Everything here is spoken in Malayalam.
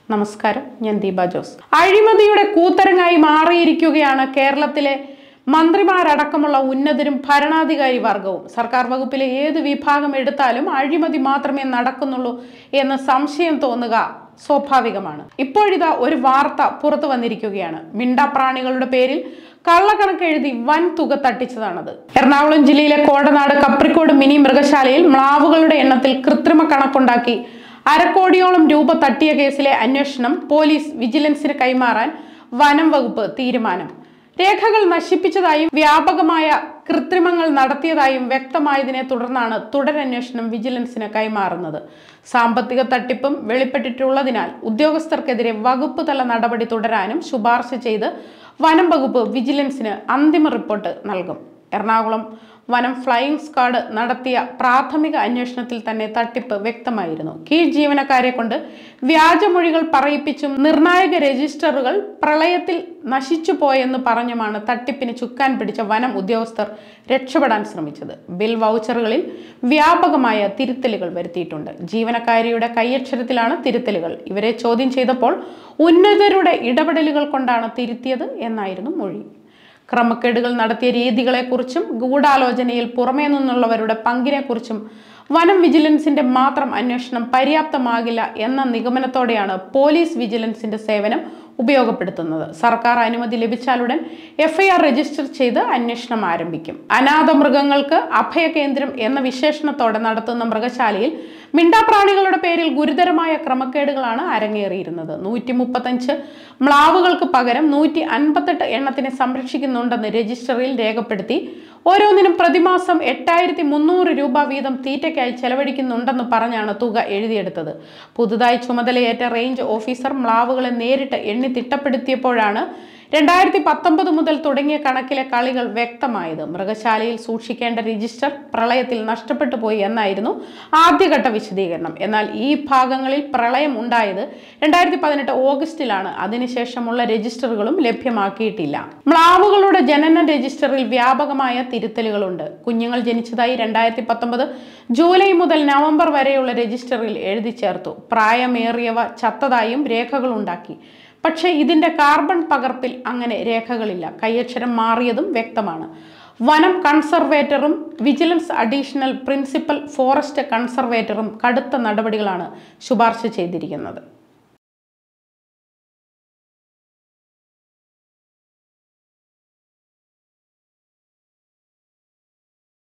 നമസ്കാരം ഞാൻ ദീപ ജോസ് അഴിമതിയുടെ കൂത്തരങ്ങായി മാറിയിരിക്കുകയാണ് കേരളത്തിലെ മന്ത്രിമാരടക്കമുള്ള ഉന്നതരും ഭരണാധികാരി വർഗവും സർക്കാർ വകുപ്പിലെ ഏത് വിഭാഗം എടുത്താലും അഴിമതി മാത്രമേ നടക്കുന്നുള്ളൂ എന്ന് സംശയം തോന്നുക സ്വാഭാവികമാണ് ഇപ്പോഴിതാ ഒരു വാർത്ത പുറത്തു വന്നിരിക്കുകയാണ് മിണ്ടാപ്രാണികളുടെ പേരിൽ കള്ളക്കണക്ക് എഴുതി വൻ തുക തട്ടിച്ചതാണത് എറണാകുളം ജില്ലയിലെ കോടനാട് കപ്രിക്കോട് മിനി മൃഗശാലയിൽ മ്ലാവുകളുടെ എണ്ണത്തിൽ കൃത്രിമ കണക്കുണ്ടാക്കി അരക്കോടിയോളം രൂപ തട്ടിയ കേസിലെ അന്വേഷണം പോലീസ് വിജിലൻസിന് കൈമാറാൻ വനം വകുപ്പ് തീരുമാനം രേഖകൾ നശിപ്പിച്ചതായും വ്യാപകമായ കൃത്രിമങ്ങൾ നടത്തിയതായും വ്യക്തമായതിനെ തുടർന്നാണ് തുടരന്വേഷണം വിജിലൻസിന് കൈമാറുന്നത് സാമ്പത്തിക തട്ടിപ്പും വെളിപ്പെട്ടിട്ടുള്ളതിനാൽ ഉദ്യോഗസ്ഥർക്കെതിരെ വകുപ്പ് തല നടപടി തുടരാനും ശുപാർശ ചെയ്ത് വനം വകുപ്പ് വിജിലൻസിന് അന്തിമ റിപ്പോർട്ട് നൽകും എറണാകുളം വനം ഫ്ലൈയിങ് സ്ക്വാഡ് നടത്തിയ പ്രാഥമിക അന്വേഷണത്തിൽ തന്നെ തട്ടിപ്പ് വ്യക്തമായിരുന്നു കീഴ് ജീവനക്കാരെ കൊണ്ട് വ്യാജമൊഴികൾ പറയിപ്പിച്ചും നിർണായക രജിസ്റ്ററുകൾ പ്രളയത്തിൽ നശിച്ചു പോയെന്ന് പറഞ്ഞുമാണ് തട്ടിപ്പിന് ചുക്കാൻ പിടിച്ച വനം ഉദ്യോഗസ്ഥർ രക്ഷപ്പെടാൻ ശ്രമിച്ചത് ബിൽ വൗച്ചറുകളിൽ വ്യാപകമായ തിരുത്തലുകൾ വരുത്തിയിട്ടുണ്ട് ജീവനക്കാരിയുടെ കൈയക്ഷരത്തിലാണ് തിരുത്തലുകൾ ഇവരെ ചോദ്യം ചെയ്തപ്പോൾ ഉന്നതരുടെ ഇടപെടലുകൾ കൊണ്ടാണ് തിരുത്തിയത് എന്നായിരുന്നു മൊഴി ക്രമക്കേടുകൾ നടത്തിയ രീതികളെക്കുറിച്ചും ഗൂഢാലോചനയിൽ പുറമേ നിന്നുള്ളവരുടെ പങ്കിനെക്കുറിച്ചും വനം വിജിലൻസിന്റെ മാത്രം അന്വേഷണം പര്യാപ്തമാകില്ല എന്ന നിഗമനത്തോടെയാണ് പോലീസ് വിജിലൻസിന്റെ സേവനം ഉപയോഗപ്പെടുത്തുന്നത് സർക്കാർ അനുമതി ലഭിച്ചാലുടൻ എഫ്ഐആർ രജിസ്റ്റർ ചെയ്ത് അന്വേഷണം ആരംഭിക്കും അനാഥ മൃഗങ്ങൾക്ക് അഭയകേന്ദ്രം എന്ന വിശേഷണത്തോടെ നടത്തുന്ന മൃഗശാലയിൽ മിണ്ടാപ്രാണികളുടെ പേരിൽ ഗുരുതരമായ ക്രമക്കേടുകളാണ് അരങ്ങേറിയിരുന്നത് നൂറ്റി മുപ്പത്തഞ്ച് മ്ലാവുകൾക്ക് പകരം നൂറ്റി അൻപത്തെട്ട് എണ്ണത്തിനെ സംരക്ഷിക്കുന്നുണ്ടെന്ന് രജിസ്റ്ററിൽ രേഖപ്പെടുത്തി ഓരോന്നിനും പ്രതിമാസം എട്ടായിരത്തി മുന്നൂറ് രൂപ വീതം തീറ്റയ്ക്കായി ചെലവഴിക്കുന്നുണ്ടെന്ന് പറഞ്ഞാണ് തുക എഴുതിയെടുത്തത് പുതുതായി ചുമതലയേറ്റ റേഞ്ച് ഓഫീസർ മ്ലാവുകളെ നേരിട്ട് എണ്ണി തിട്ടപ്പെടുത്തിയപ്പോഴാണ് രണ്ടായിരത്തി പത്തൊമ്പത് മുതൽ തുടങ്ങിയ കണക്കിലെ കളികൾ വ്യക്തമായത് മൃഗശാലയിൽ സൂക്ഷിക്കേണ്ട രജിസ്റ്റർ പ്രളയത്തിൽ നഷ്ടപ്പെട്ടു പോയി എന്നായിരുന്നു ആദ്യഘട്ട വിശദീകരണം എന്നാൽ ഈ ഭാഗങ്ങളിൽ പ്രളയം ഉണ്ടായത് രണ്ടായിരത്തി പതിനെട്ട് ഓഗസ്റ്റിലാണ് അതിനുശേഷമുള്ള രജിസ്റ്ററുകളും ലഭ്യമാക്കിയിട്ടില്ല മ്ലാവുകളുടെ ജനന രജിസ്റ്ററിൽ വ്യാപകമായ തിരുത്തലുകളുണ്ട് കുഞ്ഞുങ്ങൾ ജനിച്ചതായി രണ്ടായിരത്തി പത്തൊമ്പത് ജൂലൈ മുതൽ നവംബർ വരെയുള്ള രജിസ്റ്ററിൽ എഴുതി ചേർത്തു പ്രായമേറിയവ ചത്തതായും രേഖകൾ ഉണ്ടാക്കി പക്ഷേ ഇതിന്റെ കാർബൺ പകർപ്പിൽ അങ്ങനെ രേഖകളില്ല കൈയക്ഷരം മാറിയതും വ്യക്തമാണ് വനം കൺസർവേറ്ററും വിജിലൻസ് അഡീഷണൽ പ്രിൻസിപ്പൽ ഫോറസ്റ്റ് കൺസർവേറ്ററും കടുത്ത നടപടികളാണ് ശുപാർശ ചെയ്തിരിക്കുന്നത്